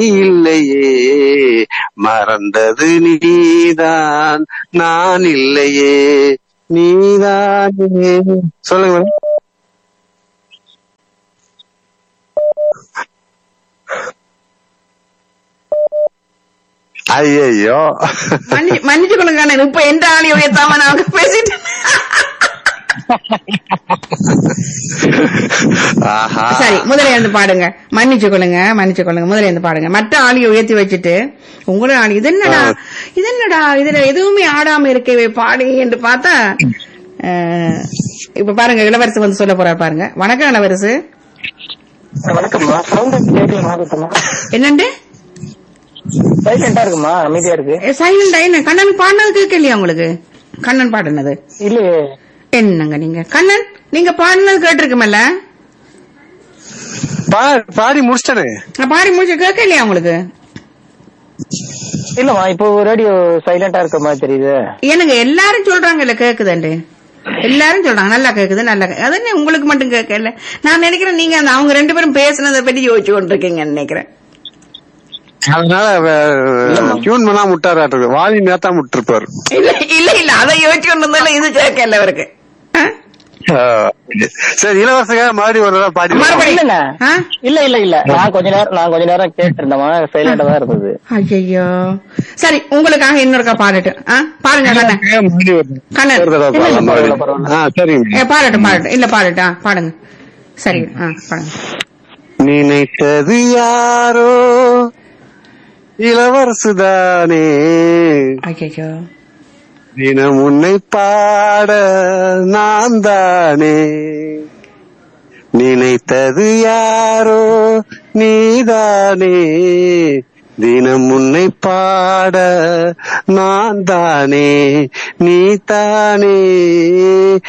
இல்லையே மறந்தது நீதான் நான் இல்லையே நீதானே சொல்லுங்க மேடம் ஐயோ மன்னிச்சு மன்னிச்சு கொள்ளுங்க அண்ணன் இப்ப எந்த ஆளியோ ஏத்தாம நாங்க பேசிட்டு ஆஹா சரி முதல்ல இருந்து பாடுங்க மன்னிச்சு கொள்ளுங்க மன்னிச்சு கொள்ளுங்க முதல்ல இருந்து பாடுங்க மற்ற ஆளியை உயர்த்தி வச்சுட்டு உங்களோட ஆளி இது என்னடா இது என்னடா இதுல எதுவுமே ஆடாம இருக்கவே பாடி என்று பார்த்தா அஹ், இப்ப பாருங்க இளவரசு வந்து சொல்ல போறாரு பாருங்க வணக்கம் இளவரசு வணக்கம்மா சவுண்ட் கேட்கலமா சுத்தமா என்னண்டு சைலண்டா இருக்குமா அமைதியா இருக்கு சைலண்டா என்ன கண்ணன் பாடினது கேட்கலையா உங்களுக்கு கண்ணன் பாடினது இல்லையே என்னங்க நீங்க கண்ணன் நீங்க பாடினது கேட்டிருக்குமல்ல பா- பாடி முடிச்சிட்டனே நான் பாடி முடிச்சு கேட்கலையா உங்களுக்கு இல்லம்மா இப்போ ரேடியோ சைலண்டா இருக்க மாதிரி தெரியுது எனக்கு எல்லாரும் சொல்றாங்க இல்ல கேக்குதுண்டு எல்லாரும் சொல்றாங்க நல்லா கேக்குது நல்லா கே- அது என்ன உங்களுக்கு மட்டும் கேட்கல நான் நினைக்கிறேன் நீங்க அந்த அவங்க ரெண்டு பேரும் பேசுனதை பத்தி யோசிச்சு கொண்டிருக்கீங்கன்னு நினைக்கிறேன் அதனால டியூன் பண்ணா முட்டாராட்டு வாலி நேத்தா முட்டிருப்பாரு இல்ல இல்ல இல்ல அதை யோசிச்சு கொண்டு இருந்தாலும் இது கேட்கல அவருக்கு ஆ? சரி இளவரசங்க மறுபடியும் ஒரு தடவை பாடி மறுபடியும். இல்ல ஆ? இல்ல இல்ல இல்ல நான் கொஞ்ச நேரம் நான் கொஞ்ச நேரம் கேட்டு இருந்தேமா சைலண்டா தான் இருந்தது ஐயையோ சரி உங்களுக்காக இன்னொருக்கா பாடட்டும் ஆ? பாருங்க கண்ணன் மறுபடியும் ஒரு- கண்ணன் ஒரு தடவை பாடலாம் பரவாயில்ல, மறுபடியும். பரவாயில்ல. ஆ சரிங்க ஏ, பாடட்டும் பாடட்டும் இல்ல பாடட்டும் ஆ, பாடுங்க சரி ஆ பாடுங்க நினைத்தது யாரோ இளவரசுதானே ஐயோ தினம் உன்னை பாட நான் தானே நினைத்தது யாரோ நீதானே தினம் உன்னை பாட நான் தானே நீ தானே